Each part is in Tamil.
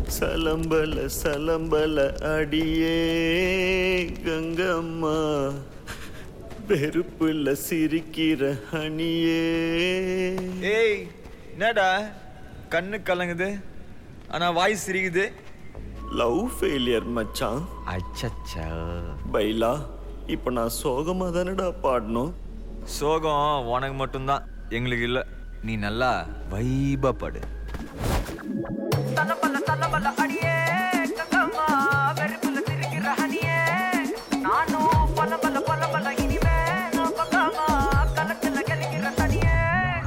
சலம்பல சலம்பல அடியே கங்கம்மா வெறுப்புல சிரிக்கிற ஹனியே ஏய் என்னடா கண்ணு கலங்குது ஆனா வாய் சிரிக்குது லவ் ஃபெயிலியர் மச்சான் அச்சச்சா பைலா இப்ப நான் சோகமா தானடா பாடணும் சோகம் உனக்கு மட்டும்தான் எங்களுக்கு இல்ல நீ நல்லா வைபா படு தலபல தலபல அடியே கங்கம்மா வெறுப்புல சிரிக்கிற ஹனியே நானும் பல பல பல பல இனிமே நான் பக்காமா கலத்துல கலிக்கிற தனியே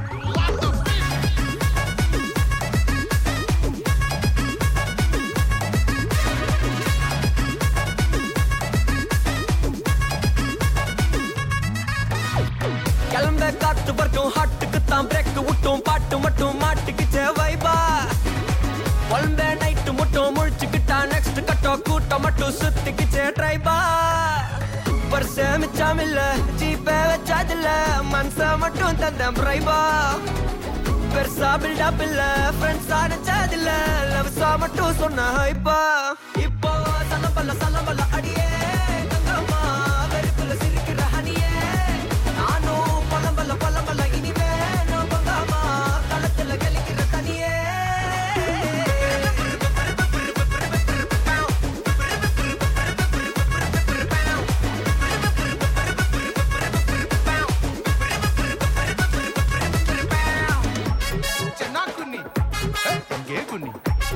கிளம்ப காத்து வரட்டும் ஹாட்டுக்கு தான் பிரேக் விட்டும் பாட்டு மட்டும் மாட்டுக்குச்சே வைபா குழம்ப நைட்டு மட்டும் முழிச்சுக்கிட்டா நெக்ஸ்ட் கட்டோ கூட்டம் மட்டும் சுத்திக்குச்சே ட்ரைபா பர்ச மிச்சம் இல்ல ஜீப்பே வச்சாதில்ல மனச மட்டும் தந்தேன் பிரைபா பெருசா பில்டப் இல்ல ஃப்ரெண்ட்ஸா நினைச்சதில்ல லவ்ஸா மட்டும் சொன்ன ஹைப்பா இப்போ சலம்பல்ல சலம்பல்ல அடியே கங்கம்மா வெறுப்புல சிரிக்கிற ஹனியே நானும் பலம்பல்ல பலம்பல்ல இனிமே நான் பங்காமா களத்துல கலிக்கிற தனியே ಚೆನ್ನಾಗಿ ಹಂಗೆ ಕುನ್ನಿ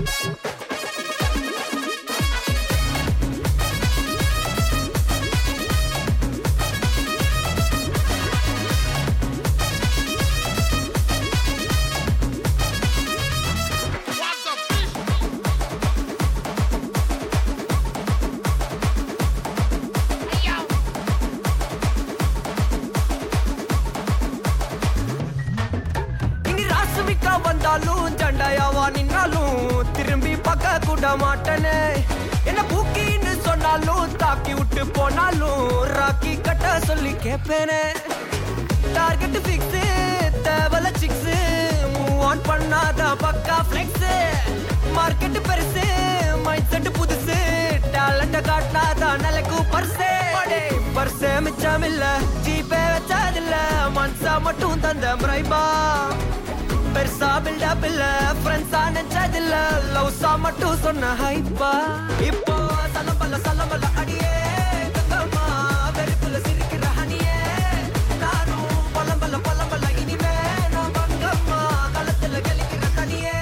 இனி ராசுமிக்கா வந்தாலும் ஜண்டாயாவா நின்னாலும் திரும்பி பார்க்க கூட மாட்டனே என்ன பூக்கின்னு சொன்னாலும் தாக்கி விட்டு போனாலும் ராக்கி கட்ட சொல்லி கேட்பேனே டார்கெட் ஃபிக்ஸ் தேவல சிக்ஸ் மூவ் ஆன் பண்ணாத பக்கா ஃபிளெக்ஸ் மார்க்கெட் பெருசு மைண்ட் செட் புதுசு டேலண்ட காட்டினாத நிலைக்கு பர்சே பர்சே மிச்சம் இல்ல ஜிபே வச்சதில்ல மனசா மட்டும் தந்த முறைபா பெருசா பில்டப் இல்ல ஃப்ரெண்ட்ஸா நினைச்சதில்ல லவ்ஸா மட்டும் சொன்ன ஹைப்பா இப்போ சலம்பல்ல சலம்பல்ல அடியே கங்கம்மா வெறுப்புல சிரிக்கிற ஹனியே நானும் பலம்பல்ல பலம்பல்ல இனிமே நான் பங்கம்மா களத்துல கலிக்கிற தனியே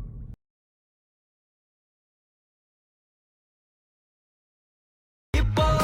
இப்போ